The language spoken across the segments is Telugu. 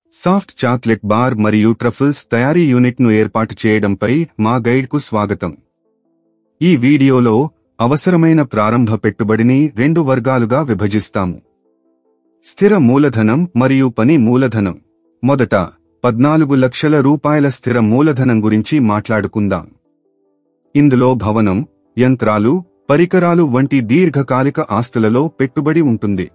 సాఫ్ట్ చాక్లెట్ బార్ మరియు ట్రఫుల్స్ తయారీ యూనిట్ను ఏర్పాటు చేయడంపై మా గైడ్కు స్వాగతం ఈ వీడియోలో అవసరమైన ప్రారంభ పెట్టుబడిని రెండు వర్గాలుగా విభజిస్తాము స్థిర మూలధనం మరియు పని మూలధనం మొదట పద్నాలుగు లక్షల రూపాయల స్థిర మూలధనం గురించి మాట్లాడుకుందాం ఇందులో భవనం యంత్రాలు పరికరాలు వంటి దీర్ఘకాలిక ఆస్తులలో పెట్టుబడి ఉంటుంది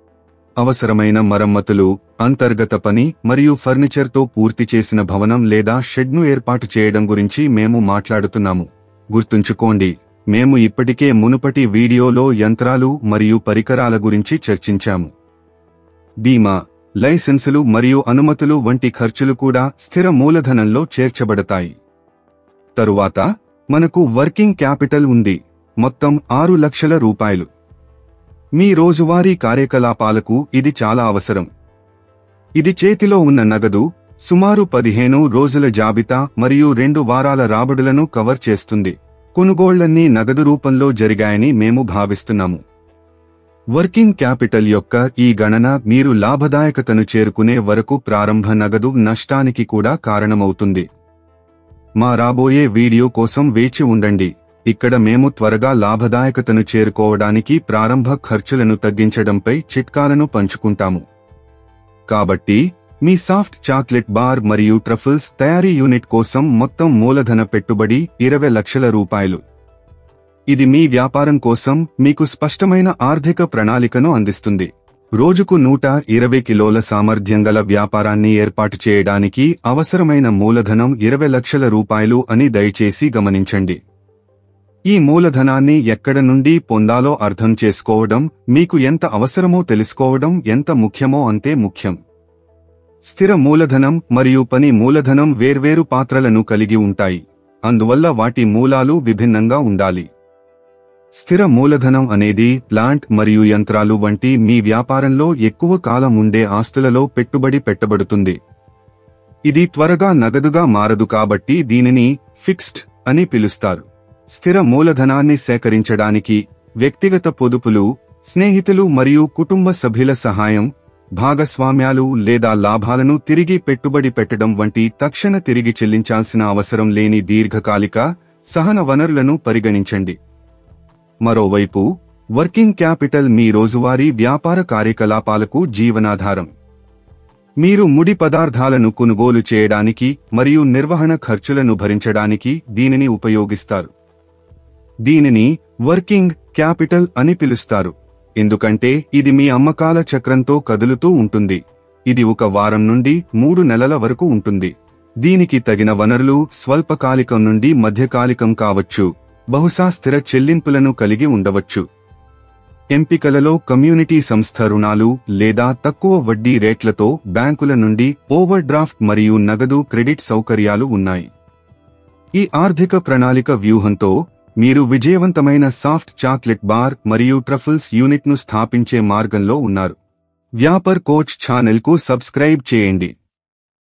అవసరమైన మరమ్మతులు అంతర్గత పని మరియు ఫర్నిచర్తో పూర్తి చేసిన భవనం లేదా షెడ్ను ఏర్పాటు చేయడం గురించి మేము మాట్లాడుతున్నాము గుర్తుంచుకోండి మేము ఇప్పటికే మునుపటి వీడియోలో యంత్రాలు మరియు పరికరాల గురించి చర్చించాము బీమా లైసెన్సులు మరియు అనుమతులు వంటి ఖర్చులు కూడా స్థిర మూలధనంలో చేర్చబడతాయి తరువాత మనకు వర్కింగ్ క్యాపిటల్ ఉంది మొత్తం ఆరు లక్షల రూపాయలు మీ రోజువారీ కార్యకలాపాలకు ఇది చాలా అవసరం ఇది చేతిలో ఉన్న నగదు సుమారు పదిహేను రోజుల జాబితా మరియు రెండు వారాల రాబడులను కవర్ చేస్తుంది కొనుగోళ్లన్నీ నగదు రూపంలో జరిగాయని మేము భావిస్తున్నాము వర్కింగ్ క్యాపిటల్ యొక్క ఈ గణన మీరు లాభదాయకతను చేరుకునే వరకు ప్రారంభ నగదు నష్టానికి కూడా కారణమవుతుంది మా రాబోయే వీడియో కోసం వేచి ఉండండి ఇక్కడ మేము త్వరగా లాభదాయకతను చేరుకోవడానికి ప్రారంభ ఖర్చులను తగ్గించడంపై చిట్కాలను పంచుకుంటాము కాబట్టి మీ సాఫ్ట్ చాక్లెట్ బార్ మరియు ట్రఫుల్స్ తయారీ యూనిట్ కోసం మొత్తం మూలధన పెట్టుబడి ఇరవై లక్షల రూపాయలు ఇది మీ వ్యాపారం కోసం మీకు స్పష్టమైన ఆర్థిక ప్రణాళికను అందిస్తుంది రోజుకు నూట ఇరవై కిలోల సామర్థ్యం గల వ్యాపారాన్ని ఏర్పాటు చేయడానికి అవసరమైన మూలధనం ఇరవై లక్షల రూపాయలు అని దయచేసి గమనించండి ఈ మూలధనాన్ని ఎక్కడ నుండి పొందాలో అర్థం చేసుకోవడం మీకు ఎంత అవసరమో తెలుసుకోవడం ఎంత ముఖ్యమో అంతే ముఖ్యం స్థిర మూలధనం మరియు పని మూలధనం వేర్వేరు పాత్రలను కలిగి ఉంటాయి అందువల్ల వాటి మూలాలు విభిన్నంగా ఉండాలి స్థిర మూలధనం అనేది ప్లాంట్ మరియు యంత్రాలు వంటి మీ వ్యాపారంలో ఎక్కువ కాలం ఉండే ఆస్తులలో పెట్టుబడి పెట్టబడుతుంది ఇది త్వరగా నగదుగా మారదు కాబట్టి దీనిని ఫిక్స్డ్ అని పిలుస్తారు స్థిర మూలధనాన్ని సేకరించడానికి వ్యక్తిగత పొదుపులు స్నేహితులు మరియు కుటుంబ సభ్యుల సహాయం భాగస్వామ్యాలు లేదా లాభాలను తిరిగి పెట్టుబడి పెట్టడం వంటి తక్షణ తిరిగి చెల్లించాల్సిన అవసరం లేని దీర్ఘకాలిక సహన వనరులను పరిగణించండి మరోవైపు వర్కింగ్ క్యాపిటల్ మీ రోజువారీ వ్యాపార కార్యకలాపాలకు జీవనాధారం మీరు ముడి పదార్థాలను కొనుగోలు చేయడానికి మరియు నిర్వహణ ఖర్చులను భరించడానికి దీనిని ఉపయోగిస్తారు దీనిని వర్కింగ్ క్యాపిటల్ అని పిలుస్తారు ఎందుకంటే ఇది మీ అమ్మకాల చక్రంతో కదులుతూ ఉంటుంది ఇది ఒక వారం నుండి మూడు నెలల వరకు ఉంటుంది దీనికి తగిన వనరులు స్వల్పకాలికం నుండి మధ్యకాలికం కావచ్చు బహుశా స్థిర చెల్లింపులను కలిగి ఉండవచ్చు ఎంపికలలో కమ్యూనిటీ సంస్థ రుణాలు లేదా తక్కువ వడ్డీ రేట్లతో బ్యాంకుల నుండి ఓవర్ డ్రాఫ్ట్ మరియు నగదు క్రెడిట్ సౌకర్యాలు ఉన్నాయి ఈ ఆర్థిక ప్రణాళిక వ్యూహంతో మీరు విజయవంతమైన సాఫ్ట్ చాక్లెట్ బార్ మరియు ట్రఫుల్స్ యూనిట్ను స్థాపించే మార్గంలో ఉన్నారు వ్యాపర్ కోచ్ ఛానల్కు సబ్స్క్రైబ్ చేయండి